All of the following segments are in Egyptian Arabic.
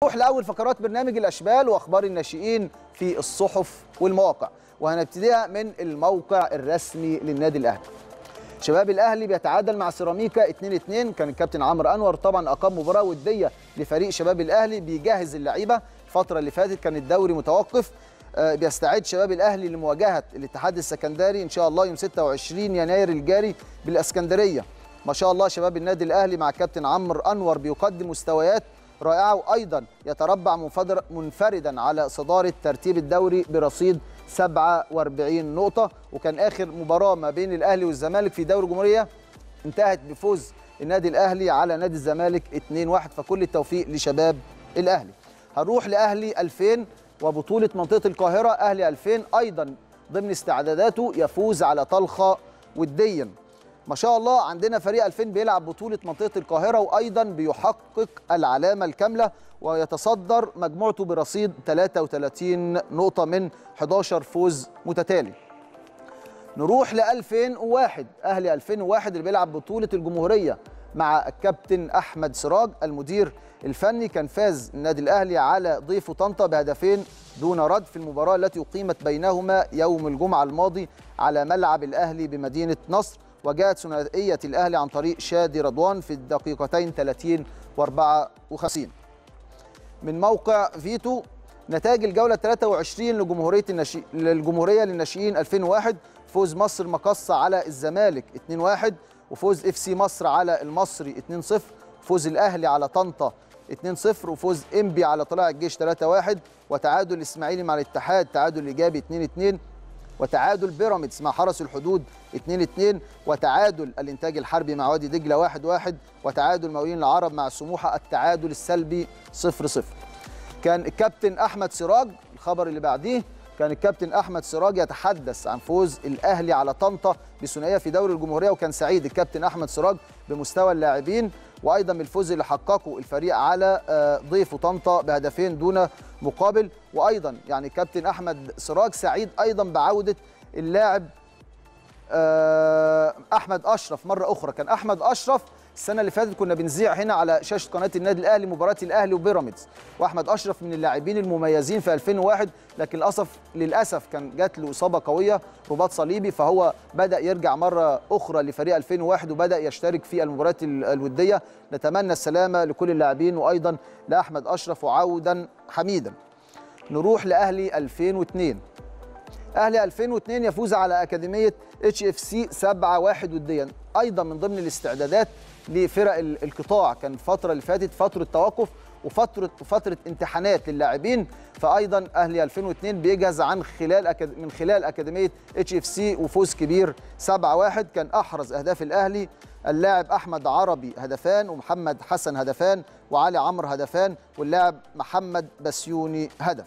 نروح لاول فقرات برنامج الاشبال واخبار الناشئين في الصحف والمواقع وهنبتديها من الموقع الرسمي للنادي الاهلي شباب الاهلي بيتعادل مع سيراميكا 2-2 كان الكابتن عمرو انور طبعا اقام مباراه وديه لفريق شباب الاهلي بيجهز اللعيبه الفتره اللي فاتت كان الدوري متوقف آه، بيستعد شباب الاهلي لمواجهه الاتحاد السكندري ان شاء الله يوم 26 يناير الجاري بالاسكندريه ما شاء الله شباب النادي الاهلي مع الكابتن عمرو انور بيقدم مستويات رائعه وايضا يتربع منفدر- منفردا على صداره ترتيب الدوري برصيد 47 نقطه وكان اخر مباراه ما بين الاهلي والزمالك في دوري الجمهوريه انتهت بفوز النادي الاهلي على نادي الزمالك 2-1 فكل التوفيق لشباب الاهلي هنروح لاهلي 2000 وبطوله منطقه القاهره اهلي 2000 ايضا ضمن استعداداته يفوز على طلخه وديا ما شاء الله عندنا فريق 2000 بيلعب بطوله منطقه القاهره وايضا بيحقق العلامه الكامله ويتصدر مجموعته برصيد 33 نقطه من 11 فوز متتالي نروح ل 2001 اهلي 2001 اللي بيلعب بطوله الجمهوريه مع الكابتن احمد سراج المدير الفني كان فاز النادي الاهلي على ضيفه طنطا بهدفين دون رد في المباراه التي اقيمت بينهما يوم الجمعه الماضي على ملعب الاهلي بمدينه نصر وجاءت ثنائيه الاهلي عن طريق شادي رضوان في الدقيقتين 30 و54 من موقع فيتو نتائج الجولة 23 لجمهورية النشي... للجمهورية للناشئين 2001 فوز مصر مقصة على الزمالك 2-1 وفوز اف سي مصر على المصري 2-0 فوز الأهلي على طنطا 2-0 وفوز انبي على طلائع الجيش 3-1 وتعادل الإسماعيلي مع الاتحاد تعادل إيجابي 2-2 وتعادل بيراميدز مع حرس الحدود 2-2 وتعادل الانتاج الحربي مع وادي دجله 1-1 وتعادل مقاولين العرب مع سموحه التعادل السلبي 0-0 كان الكابتن احمد سراج الخبر اللي بعديه كان الكابتن احمد سراج يتحدث عن فوز الاهلي على طنطا بثنائيه في دوري الجمهوريه وكان سعيد الكابتن احمد سراج بمستوى اللاعبين وايضا بالفوز اللي حققه الفريق على آه، ضيفه طنطا بهدفين دون مقابل وايضا يعني الكابتن احمد سراج سعيد ايضا بعوده اللاعب آه، احمد اشرف مره اخرى كان احمد اشرف السنه اللي فاتت كنا بنذيع هنا على شاشه قناه النادي الاهلي مباراه الاهلي وبيراميدز واحمد اشرف من اللاعبين المميزين في 2001 لكن للاسف للاسف كان جات له اصابه قويه رباط صليبي فهو بدا يرجع مره اخرى لفريق 2001 وبدا يشترك في المباريات ال- الوديه نتمنى السلامه لكل اللاعبين وايضا لاحمد اشرف وعودا حميدا نروح لاهلي 2002 اهلي 2002 يفوز على اكاديميه اتش اف سي 7 1 وديا ايضا من ضمن الاستعدادات لفرق ال- القطاع كان الفتره اللي فاتت فتره توقف وفتره فتره امتحانات للاعبين فايضا اهلي 2002 بيجهز عن خلال أكاد... من خلال اكاديميه اتش اف سي وفوز كبير 7 1 كان احرز اهداف الاهلي اللاعب احمد عربي هدفان ومحمد حسن هدفان وعلي عمرو هدفان واللاعب محمد بسيوني هدف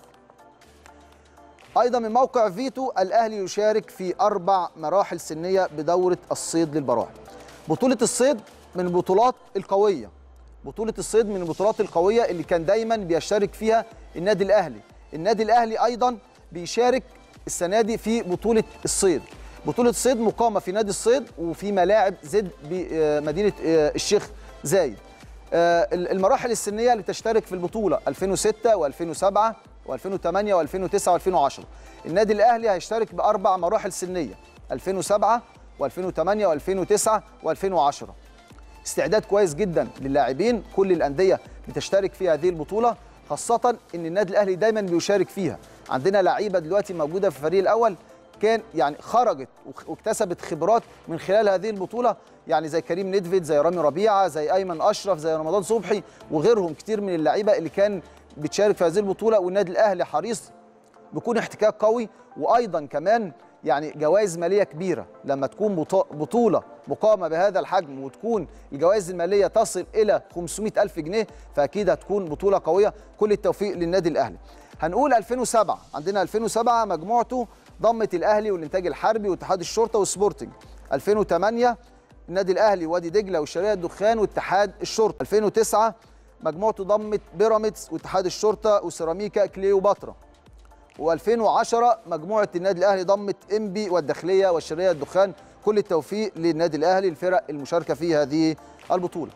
ايضا من موقع فيتو الاهلي يشارك في اربع مراحل سنيه بدوره الصيد للبراعم بطوله الصيد من البطولات القويه بطوله الصيد من البطولات القويه اللي كان دايما بيشترك فيها النادي الاهلي النادي الاهلي ايضا بيشارك السنه دي في بطوله الصيد بطوله الصيد مقامه في نادي الصيد وفي ملاعب زد بمدينه الشيخ زايد آه، المراحل السنيه اللي تشترك في البطوله 2006 و2007 و2008 و2009 و2010 النادي الاهلي هيشترك باربع مراحل سنيه 2007 و2008 و2009 و2010 استعداد كويس جدا للاعبين كل الانديه بتشترك في هذه البطوله خاصه ان النادي الاهلي دايما بيشارك فيها عندنا لعيبه دلوقتي موجوده في الفريق الاول كان يعني خرجت وخ- واكتسبت خبرات من خلال هذه البطوله يعني زي كريم ندفيد زي رامي ربيعه زي ايمن اشرف زي رمضان صبحي وغيرهم كتير من اللعيبه اللي كان بتشارك في هذه البطوله والنادي الاهلي حريص بيكون احتكاك قوي وايضا كمان يعني جوائز ماليه كبيره لما تكون بطو- بطوله مقامه بهذا الحجم وتكون الجوائز الماليه تصل الى 500 الف جنيه فاكيد هتكون بطوله قويه كل التوفيق للنادي الاهلي هنقول 2007 عندنا 2007 مجموعته ضمت الاهلي والانتاج الحربي واتحاد الشرطه والسبورتنج 2008 النادي الاهلي وادي دجله والشرقيه الدخان واتحاد الشرطه 2009 مجموعته ضمت بيراميدز واتحاد الشرطه وسيراميكا كليوباترا و2010 مجموعه النادي الاهلي ضمت انبي والداخليه والشرقيه الدخان كل التوفيق للنادي الاهلي الفرق المشاركه في هذه البطوله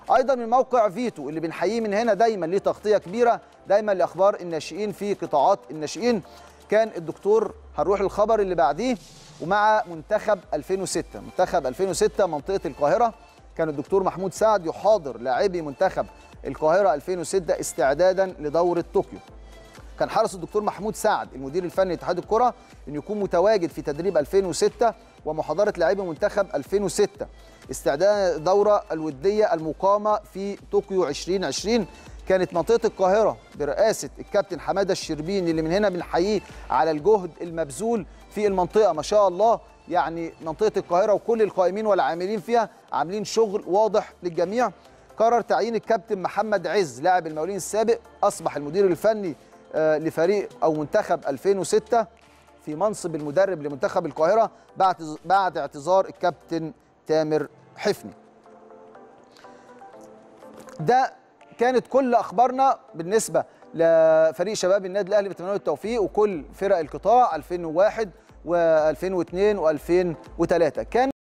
ايضا من موقع فيتو اللي بنحييه من هنا دايما ليه تغطيه كبيره دايما لاخبار الناشئين في قطاعات الناشئين كان الدكتور هنروح الخبر اللي بعديه ومع منتخب 2006 منتخب 2006 منطقه القاهره كان الدكتور محمود سعد يحاضر لاعبي منتخب القاهره 2006 استعدادا لدوره طوكيو كان حرص الدكتور محمود سعد المدير الفني لاتحاد الكره انه يكون متواجد في تدريب 2006 ومحاضره لاعبي منتخب 2006 استعداد الدوره الوديه المقامه في طوكيو 2020 كانت منطقه القاهره برئاسه الكابتن حماده الشربيني اللي من هنا بنحييه على الجهد المبذول في المنطقه ما شاء الله يعني منطقه القاهره وكل القائمين والعاملين فيها عاملين شغل واضح للجميع قرر تعيين الكابتن محمد عز لاعب المقاولين السابق اصبح المدير الفني آه، لفريق او منتخب 2006 في منصب المدرب لمنتخب القاهره بعد بعد اعتذار الكابتن تامر حفني ده كانت كل اخبارنا بالنسبه لفريق شباب النادي الاهلي بتمنى له التوفيق وكل فرق القطاع 2001 و2002 و2003 كان